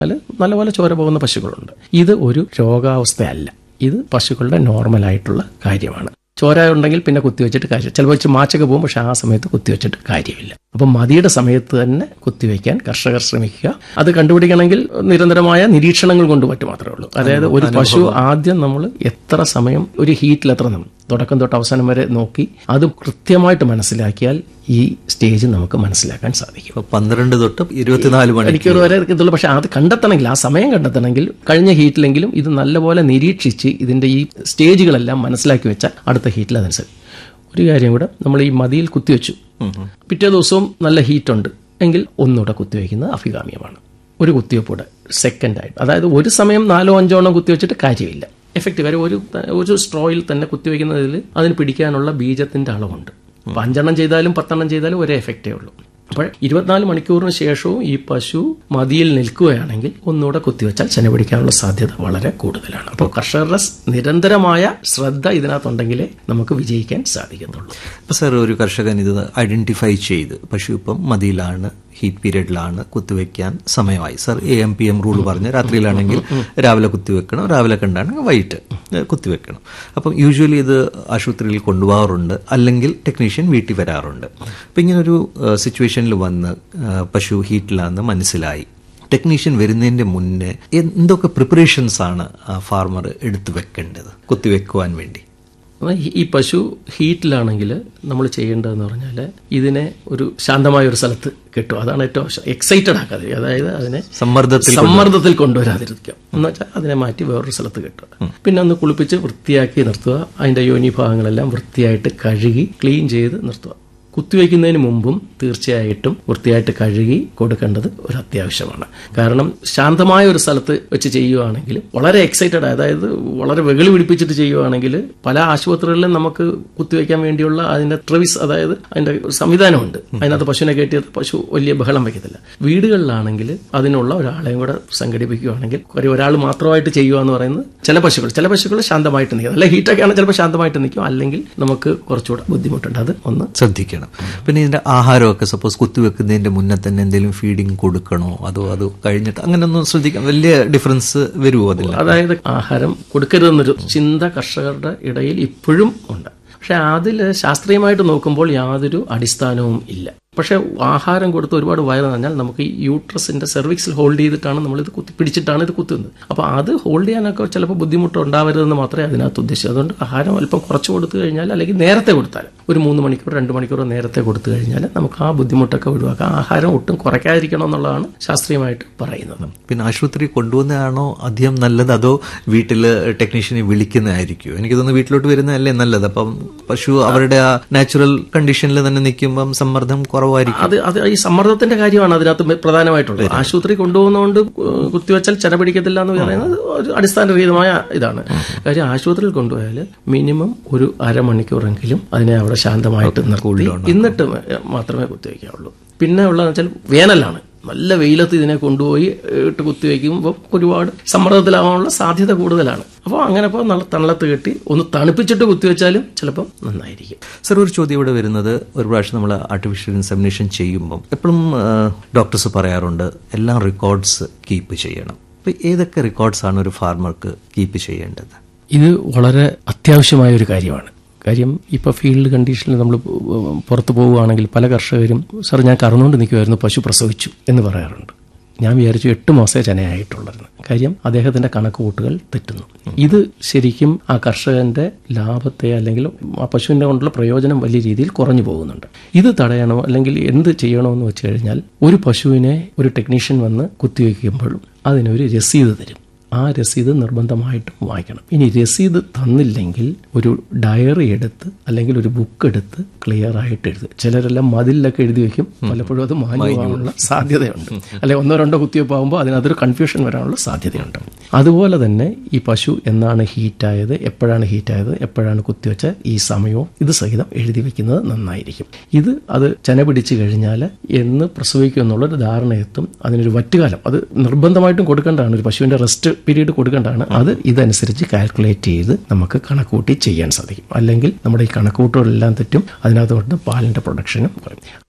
അല്ല നല്ലപോലെ ചോര പോകുന്ന പശുക്കളുണ്ട് ഇത് ഒരു രോഗാവസ്ഥയല്ല ഇത് പശുക്കളുടെ നോർമലായിട്ടുള്ള കാര്യമാണ് ചോര ഉണ്ടെങ്കിൽ പിന്നെ കുത്തിവെച്ചിട്ട് കാര്യം ചിലപ്പോൾ വെച്ച് മാച്ചൊക്കെ പോകും പക്ഷെ ആ സമയത്ത് കുത്തിവെച്ചിട്ട് കാര്യമില്ല അപ്പം മതിയുടെ സമയത്ത് തന്നെ കുത്തിവെക്കാൻ കർഷകർ ശ്രമിക്കുക അത് കണ്ടുപിടിക്കണമെങ്കിൽ നിരന്തരമായ നിരീക്ഷണങ്ങൾ കൊണ്ട് പറ്റും മാത്രമേ ഉള്ളൂ അതായത് ഒരു പശു ആദ്യം നമ്മൾ എത്ര സമയം ഒരു ഹീറ്റിൽ എത്ര നമ്മൾ തുടക്കം തൊട്ട് അവസാനം വരെ നോക്കി അത് കൃത്യമായിട്ട് മനസ്സിലാക്കിയാൽ ഈ സ്റ്റേജ് നമുക്ക് മനസ്സിലാക്കാൻ സാധിക്കും ഇപ്പൊ പന്ത്രണ്ട് തൊട്ട് ഇരുപത്തിനാല് മണി മണിക്കൂർ വരെ ഇതുള്ളൂ പക്ഷെ അത് കണ്ടെത്തണമെങ്കിൽ ആ സമയം കണ്ടെത്തണമെങ്കിൽ കഴിഞ്ഞ ഹീറ്റിലെങ്കിലും ഇത് നല്ലപോലെ നിരീക്ഷിച്ച് ഇതിന്റെ ഈ സ്റ്റേജുകളെല്ലാം മനസ്സിലാക്കി വെച്ചാൽ അടുത്ത ഹീറ്റിൽ അതനുസരിച്ച് ഒരു കാര്യം കൂടെ നമ്മൾ ഈ മതിയിൽ കുത്തിവെച്ചു പിറ്റേ ദിവസവും നല്ല ഹീറ്റ് ഉണ്ട് എങ്കിൽ ഒന്നുകൂടെ കുത്തിവെക്കുന്നത് അഭികാമ്യമാണ് ഒരു കുത്തിവെപ്പൂടെ സെക്കൻഡായിട്ട് അതായത് ഒരു സമയം നാലോ അഞ്ചോ എണ്ണം കുത്തിവെച്ചിട്ട് കാര്യമില്ല എഫക്റ്റീവ് കാര്യം ഒരു ഒരു സ്ട്രോയിൽ തന്നെ കുത്തിവെക്കുന്നതിൽ അതിന് പിടിക്കാനുള്ള ബീജത്തിന്റെ അളവുണ്ട് അപ്പൊ അഞ്ചെണ്ണം ചെയ്താലും പത്തെണ്ണം ചെയ്താലും ഒരേ എഫക്റ്റേ ഉള്ളൂ അപ്പോൾ ഇരുപത്തിനാല് മണിക്കൂറിന് ശേഷവും ഈ പശു മതിയിൽ നിൽക്കുകയാണെങ്കിൽ ഒന്നുകൂടെ കുത്തിവെച്ചാൽ ചെന പിടിക്കാനുള്ള സാധ്യത വളരെ കൂടുതലാണ് അപ്പോൾ കർഷകരുടെ സ് നിരന്തരമായ ശ്രദ്ധ ഇതിനകത്തുണ്ടെങ്കിലേ നമുക്ക് വിജയിക്കാൻ സാധിക്കത്തുള്ളൂ ഇപ്പൊ സാർ ഒരു കർഷകൻ ഇത് ഐഡന്റിഫൈ ചെയ്ത് പശു ഇപ്പം മതിയിലാണ് ഹീറ്റ് പീരീഡിലാണ് കുത്തിവെക്കാൻ സമയമായി sir A M P M rule പറഞ്ഞ് രാത്രിയിലാണെങ്കിൽ രാവിലെ കുത്തിവെക്കണം രാവിലെ കണ്ടാണെങ്കിൽ വൈകിട്ട് ഏഹ്, കുത്തിവെക്കണം അപ്പം യൂഷ്വലി ഇത് ആശുപത്രിയിൽ കൊണ്ടുപോകാറുണ്ട് അല്ലെങ്കിൽ ടെക്നീഷ്യൻ വീട്ടിൽ വരാറുണ്ട് അപ്പം ഇങ്ങനൊരു സിറ്റുവേഷനിൽ വന്ന് ഏഹ്, പശു ഹീറ്റിലാണെന്ന് മനസ്സിലായി ടെക്നീഷ്യൻ വരുന്നതിന്റെ മുന്നേ എന്തൊക്കെ പ്രിപ്പറേഷൻസ് ആണ് ഫാർമർ എടുത്തു വെക്കേണ്ടത് കുത്തിവെക്കുവാൻ വേണ്ടി അപ്പോൾ ഈ- ഈ പശു ഹീറ്റിലാണെങ്കിൽ നമ്മൾ ചെയ്യേണ്ടതെന്ന് പറഞ്ഞാൽ ഇതിനെ ഒരു ശാന്തമായ ഒരു സ്ഥലത്ത് കെട്ടും അതാണ് ഏറ്റവും എക്സൈറ്റഡ് ആക്കാതെ അതായത് അതിനെ സമ്മർദ്ദത്തിൽ സമ്മർദ്ദത്തിൽ കൊണ്ടുവരാതിരിക്കുക എന്ന് വെച്ചാൽ അതിനെ മാറ്റി വേറൊരു സ്ഥലത്ത് കെട്ടുക പിന്നെ ഒന്ന് കുളിപ്പിച്ച് വൃത്തിയാക്കി നിർത്തുക അതിന്റെ യോനി ഭാഗങ്ങളെല്ലാം വൃത്തിയായിട്ട് കഴുകി ക്ലീൻ ചെയ്ത് നിർത്തുക കുത്തിവെക്കുന്നതിന് മുമ്പും തീർച്ചയായിട്ടും വൃത്തിയായിട്ട് കഴുകി കൊടുക്കേണ്ടത് ഒരു അത്യാവശ്യമാണ് കാരണം ശാന്തമായ ഒരു സ്ഥലത്ത് വെച്ച് ചെയ്യുകയാണെങ്കിൽ വളരെ എക്സൈറ്റഡ് അതായത് വളരെ വെകളി പിടിപ്പിച്ചിട്ട് ചെയ്യുകയാണെങ്കിൽ പല ആശുപത്രികളിലും നമുക്ക് കുത്തിവെക്കാൻ വേണ്ടിയുള്ള അതിന്റെ ട്രവിസ് അതായത് അതിന്റെ സംവിധാനമുണ്ട് അതിനകത്ത് പശുവിനെ കയറ്റിയത് പശു വലിയ ബഹളം വയ്ക്കത്തില്ല വീടുകളിലാണെങ്കിൽ അതിനുള്ള ഒരാളെയും കൂടെ സംഘടിപ്പിക്കുകയാണെങ്കിൽ ഒരു ഒരാൾ മാത്രമായിട്ട് ചെയ്യുക എന്ന് പറയുന്നത് ചില പശുക്കൾ ചില പശുക്കൾ ശാന്തമായിട്ട് നിൽക്കും അല്ല ഹീറ്റൊക്കെ ആണെങ്കിൽ ചിലപ്പോൾ ശാന്തമായിട്ട് നിൽക്കും അല്ലെങ്കിൽ നമുക്ക് കുറച്ചുകൂടെ ബുദ്ധിമുട്ടുണ്ട് അത് ഒന്ന് ശ്രദ്ധിക്കണം പിന്നെ ഇതിന്റെ ആഹാരമൊക്കെ സപ്പോസ് കുത്തിവെക്കുന്നതിന്റെ മുന്നേ തന്നെ എന്തെങ്കിലും ഫീഡിങ് കൊടുക്കണോ അതോ അത് കഴിഞ്ഞിട്ട് അങ്ങനെയൊന്നും ശ്രദ്ധിക്കാം വലിയ ഡിഫറൻസ് വരുമോ അതിൽ അതായത് ആഹാരം കൊടുക്കരുതെന്നൊരു ചിന്ത കർഷകരുടെ ഇടയിൽ ഇപ്പോഴും ഉണ്ട് പക്ഷെ അതിൽ ശാസ്ത്രീയമായിട്ട് നോക്കുമ്പോൾ യാതൊരു അടിസ്ഥാനവും ഇല്ല പക്ഷെ ആഹാരം കൊടുത്ത് ഒരുപാട് വയറ് പറഞ്ഞാൽ നമുക്ക് ഈ യൂട്രസിന്റെ സെർവിക്സിൽ ഹോൾഡ് ചെയ്തിട്ടാണ് നമ്മൾ ഇത് കുത്തി പിടിച്ചിട്ടാണ് ഇത് കുത്തുന്നത് അപ്പോൾ അത് ഹോൾഡ് ചെയ്യാനൊക്കെ ചിലപ്പോൾ ബുദ്ധിമുട്ട് ഉണ്ടാവരുതെന്ന് മാത്രമേ അതിനകത്ത് ഉദ്ദേശിച്ചു അതുകൊണ്ട് ആഹാരം അല്പം കുറച്ച് കൊടുത്തു കഴിഞ്ഞാൽ അല്ലെങ്കിൽ നേരത്തെ കൊടുത്താൽ ഒരു മൂന്ന് മണിക്കൂർ രണ്ട് മണിക്കൂർ നേരത്തെ കൊടുത്തു കഴിഞ്ഞാൽ നമുക്ക് ആ ബുദ്ധിമുട്ടൊക്കെ ഒഴിവാക്കാം ആഹാരം ഒട്ടും കുറയ്ക്കാതിരിക്കണം എന്നുള്ളതാണ് ശാസ്ത്രീയമായിട്ട് പറയുന്നത് പിന്നെ ആശുപത്രി കൊണ്ടുപോകുന്നതാണോ അധികം നല്ലത് അതോ വീട്ടിൽ ടെക്നീഷ്യനെ വിളിക്കുന്നതായിരിക്കും എനിക്ക് തോന്നുന്നു വീട്ടിലോട്ട് വരുന്നതല്ലേ നല്ലത് അപ്പം പശു അവരുടെ ആ നാച്ചുറൽ കണ്ടീഷനിൽ തന്നെ നിൽക്കുമ്പം സമ്മർദ്ദം കുറവായിരിക്കും അത് അത് ഈ സമ്മർദ്ദത്തിന്റെ കാര്യമാണ് അതിനകത്ത് മെ- പ്രധാനമായിട്ടുള്ളത് ആശുപത്രി കൊണ്ടുപോകുന്നതുകൊണ്ട് കു- കുത്തിവെച്ചാൽ ചെന പിടിക്കത്തില്ല എന്ന് പറയുന്നത് ഒരു അടിസ്ഥാനരഹിതമായ ഇതാണ് കാര്യം ആശുപത്രിയിൽ കൊണ്ടുപോയാൽ മിനിമം ഒരു അരമണിക്കൂറെങ്കിലും അതിനെ അവിടെ ശാന്തമായിട്ട് നിർത്തി എന്നിട്ട് മ- മാത്രമേ കുത്തിവെക്കാവുള്ളൂ പിന്നെ ഉള്ളതെന്ന് വെച്ചാൽ വേനലാണ് നല്ല വെയിലത്ത് ഇതിനെ കൊണ്ടുപോയി ഇട്ട് കുത്തിവെക്കുമ്പോൾ ഒരുപാട് സമ്മർദ്ദത്തിലാവാനുള്ള സാധ്യത കൂടുതലാണ് അപ്പോൾ അങ്ങനെ ഇപ്പോൾ നല്ല തണലത്ത് കെട്ടി ഒന്ന് തണുപ്പിച്ചിട്ട് കുത്തിവെച്ചാലും ചിലപ്പം നന്നായിരിക്കും സർ ഒരു ചോദ്യം ഇവിടെ വരുന്നത് ഒരു പ്രാവശ്യം നമ്മൾ ആർട്ടിഫിഷ്യൽ ഇൻസെമിനേഷൻ ചെയ്യുമ്പം എപ്പോഴും ഡോക്ടേഴ്സ് പറയാറുണ്ട് എല്ലാം റെക്കോർഡ്സ് കീപ്പ് ചെയ്യണം അപ്പൊ ഏതൊക്കെ റെക്കോർഡ്സ് ആണ് ഒരു ഫാർമർക്ക് കീപ്പ് ചെയ്യേണ്ടത് ഇത് വളരെ അത്യാവശ്യമായ ഒരു കാര്യമാണ് കാര്യം ഇപ്പോൾ ഫീൽഡ് കണ്ടീഷനിൽ നമ്മൾ പുറത്ത് പോവുകയാണെങ്കിൽ പല കർഷകരും സാർ ഞാൻ കറന്നുകൊണ്ട് നിൽക്കുമായിരുന്നു പശു പ്രസവിച്ചു എന്ന് പറയാറുണ്ട് ഞാൻ വിചാരിച്ചു എട്ട് മാസമേ ചെനയായിട്ടുള്ളായിരുന്നു കാര്യം അദ്ദേഹത്തിന്റെ കണക്കുകൂട്ടുകൾ തെറ്റുന്നു ഇത് ശരിക്കും ആ കർഷകന്റെ ലാഭത്തെ അല്ലെങ്കിൽ ആ പശുവിന്റെ കൊണ്ടുള്ള പ്രയോജനം വലിയ രീതിയിൽ കുറഞ്ഞു പോകുന്നുണ്ട് ഇത് തടയണോ അല്ലെങ്കിൽ എന്ത് ചെയ്യണോ എന്ന് വെച്ച് കഴിഞ്ഞാൽ ഒരു പശുവിനെ ഒരു ടെക്നീഷ്യൻ വന്ന് കുത്തിവെക്കുമ്പോഴും അതിനൊരു രസീത് തരും ആ രസീത് നിർബന്ധമായിട്ടും വായിക്കണം ഇനി രസീത് തന്നില്ലെങ്കിൽ ഒരു ഡയറി എടുത്ത് അല്ലെങ്കിൽ ഒരു ബുക്ക് എടുത്ത് ക്ലിയർ ആയിട്ട് എഴുതുക ചിലരെല്ലാം മതിലൊക്കെ എഴുതി വെക്കും പലപ്പോഴും അത് മാഞ്ഞു പോകാനുള്ള സാധ്യതയുണ്ട് അല്ലെ ഒന്നോ രണ്ടോ കുത്തിവെപ്പാകുമ്പോൾ അതിനകത്തൊരു കൺഫ്യൂഷൻ വരാനുള്ള സാധ്യതയുണ്ട് അതുപോലെ തന്നെ ഈ പശു എന്നാണ് ഹീറ്റായത് എപ്പോഴാണ് ഹീറ്റായത് എപ്പോഴാണ് കുത്തിവെച്ച ഈ സമയവും ഇത് സഹിതം എഴുതി വെക്കുന്നത് നന്നായിരിക്കും ഇത് അത് ചെന പിടിച്ചു കഴിഞ്ഞാൽ എന്ന് പ്രസവിക്കും എന്നുള്ളൊരു ധാരണയെത്തും അതിനൊരു വറ്റുകാലം അത് നിർബന്ധമായിട്ടും കൊടുക്കേണ്ടതാണ് ഒരു പശുവിന്റെ റെസ്റ്റ് പീരീഡ് കൊടുക്കേണ്ടതാണ് അത് ഇതനുസരിച്ച് കാൽക്കുലേറ്റ് ചെയ്ത് നമുക്ക് കണക്കൂട്ടി ചെയ്യാൻ സാധിക്കും അല്ലെങ്കിൽ നമ്മുടെ ഈ കണക്കൂട്ടുകളെല്ലാം തെറ്റും അതിനകത്ത് കൊണ്ട് പാലിന്റെ പ്രൊഡക്ഷനും കുറയും